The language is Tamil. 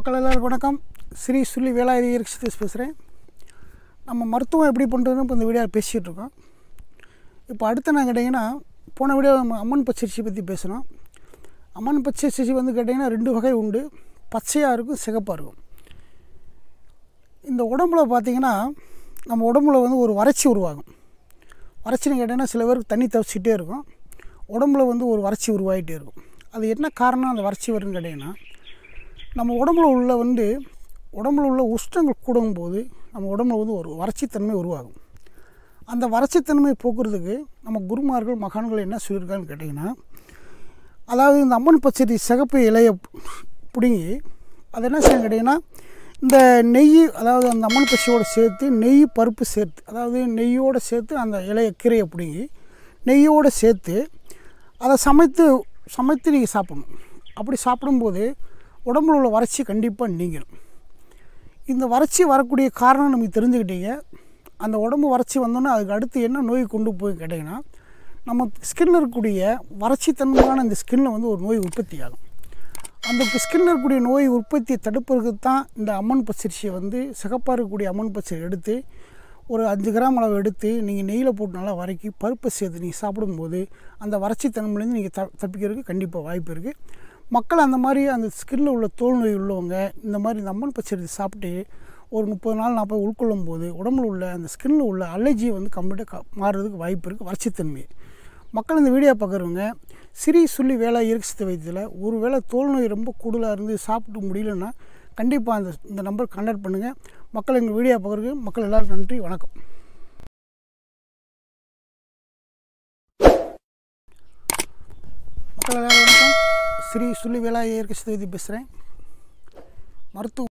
மக்கள் எல்லாருக்கும் வணக்கம் ஸ்ரீ சுள்ளி வேலாயுத இயற்கை பேசுகிறேன் நம்ம மருத்துவம் எப்படி பண்ணுறதுன்னு இப்போ இந்த வீடியோவில் பேசிகிட்டு இருக்கோம் இப்போ அடுத்து நான் கேட்டிங்கன்னா போன வீடியோ நம்ம அம்மன் பச்சரிசி பற்றி பேசணும் அம்மன் பச்சரிசி வந்து கேட்டிங்கன்னா ரெண்டு வகை உண்டு பச்சையாக இருக்கும் சிகப்பாக இருக்கும் இந்த உடம்புல பார்த்திங்கன்னா நம்ம உடம்புல வந்து ஒரு வறட்சி உருவாகும் வறட்சின்னு கேட்டிங்கன்னா சில பேருக்கு தண்ணி தவிச்சிக்கிட்டே இருக்கும் உடம்புல வந்து ஒரு வறட்சி உருவாகிட்டே இருக்கும் அது என்ன காரணம் அந்த வறட்சி வரும்னு கேட்டிங்கன்னா நம்ம உடம்புல உள்ள வந்து உடம்புல உள்ள உஷ்ணங்கள் கூடும்போது நம்ம உடம்புல வந்து ஒரு வறட்சித்தன்மை உருவாகும் அந்த வறட்சித்தன்மையை போக்குறதுக்கு நம்ம குருமார்கள் மகான்கள் என்ன சொல்லியிருக்காங்கன்னு கேட்டிங்கன்னா அதாவது இந்த அம்மன் பச்சடி சிகப்பு இலையை பிடுங்கி அது என்ன செய்யணும் கேட்டிங்கன்னா இந்த நெய் அதாவது அந்த அம்மன் பச்சையோடு சேர்த்து நெய் பருப்பு சேர்த்து அதாவது நெய்யோடு சேர்த்து அந்த இலையை கீரையை பிடுங்கி நெய்யோடு சேர்த்து அதை சமைத்து சமைத்து நீங்கள் சாப்பிடணும் அப்படி சாப்பிடும்போது உடம்புல உள்ள வறட்சி கண்டிப்பாக நீங்கிடும் இந்த வறட்சி வரக்கூடிய காரணம் நமக்கு தெரிஞ்சுக்கிட்டீங்க அந்த உடம்பு வறட்சி வந்தோன்னே அதுக்கு அடுத்து என்ன நோய் கொண்டு போய் கேட்டிங்கன்னா நம்ம ஸ்கின்னில் இருக்கக்கூடிய வறட்சித்தன்மையான இந்த ஸ்கின்னில் வந்து ஒரு நோய் உற்பத்தி ஆகும் அந்த ஸ்கின்னில் இருக்கக்கூடிய நோய் உற்பத்தியை தடுப்பதற்கு தான் இந்த அம்மன் பச்சரிசியை வந்து சிகப்பாக இருக்கக்கூடிய அம்மன் பச்சரி எடுத்து ஒரு அஞ்சு கிராம் அளவு எடுத்து நீங்கள் நெய்யில் போட்டு நல்லா வதக்கி பருப்பை சேர்த்து நீங்கள் சாப்பிடும்போது அந்த வறட்சித்தன்மையிலேருந்து நீங்கள் த தப்பிக்கிறதுக்கு கண்டிப்பாக வாய்ப்பு இருக்குது மக்கள் அந்த மாதிரி அந்த ஸ்கின்னில் உள்ள தோல் நோய் உள்ளவங்க இந்த மாதிரி இந்த அம்மன் பச்சரிசி சாப்பிட்டு ஒரு முப்பது நாள் நாற்பது உட்கொள்ளும் போது உடம்புல உள்ள அந்த ஸ்கின்னில் உள்ள அலர்ஜியை வந்து கம்ப்ளீட்டாக க மாறுறதுக்கு வாய்ப்பு இருக்குது வறட்சித்தன்மை மக்கள் இந்த வீடியோ பார்க்குறவங்க சிறி சொல்லி வேலை இயற்கை வைத்தியத்தில் ஒரு வேளை தோல் நோய் ரொம்ப கூடுதலாக இருந்து சாப்பிட்டு முடியலன்னா கண்டிப்பாக அந்த இந்த நம்பர் கான்டாக்ட் பண்ணுங்கள் மக்கள் எங்கள் வீடியோ பார்க்குறதுக்கு மக்கள் எல்லாருக்கும் நன்றி வணக்கம் மக்கள் எல்லாரும் வணக்கம் ஸ்ரீ சுள்ளி வேலா இயற்கை வைத்தியம் பேசுகிறேன் மருத்துவ